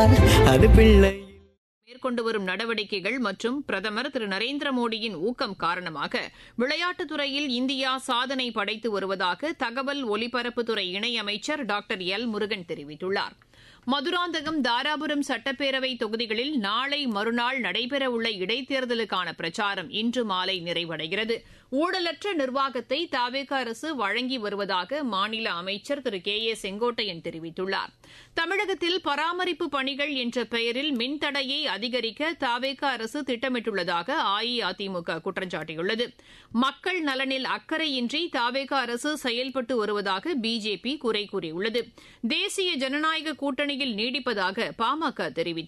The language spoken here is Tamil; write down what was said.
என்றால் அது பிள்ளை மேற்கொண்டு வரும் நடவடிக்கைகள் மற்றும் பிரதமர் திரு நரேந்திர மோடியின் ஊக்கம் காரணமாக விளையாட்டுத் துறையில் இந்தியா சாதனை படைத்து வருவதாக தகவல் ஒலிபரப்புத்துறை இணையமைச்சர் டாக்டர் எல் முருகன் தெரிவித்துள்ளார் மதுராந்தகம் தாராபுரம் சட்டப்பேரவை தொகுதிகளில் நாளை மறுநாள் நடைபெறவுள்ள இடைத்தேர்தலுக்கான பிரச்சாரம் இன்று மாலை நிறைவடைகிறது ஊழலற்ற நிர்வாகத்தை தாவேக அரசு வழங்கி வருவதாக மாநில அமைச்சர் திரு கே ஏ செங்கோட்டையன் தெரிவித்துள்ளார் தமிழகத்தில் பராமரிப்பு பணிகள் என்ற பெயரில் மின்தடையை அதிகரிக்க தாவேக அரசு திட்டமிட்டுள்ளதாக அஇஅதிமுக குற்றம் சாட்டியுள்ளது மக்கள் நலனில் அக்கறையின்றி தாவேக அரசு செயல்பட்டு வருவதாக பிஜேபி குறை கூறியுள்ளது தேசிய ஜனநாயக கூட்டணியில் நீடிப்பதாக பாமக தெரிவித்துள்ளது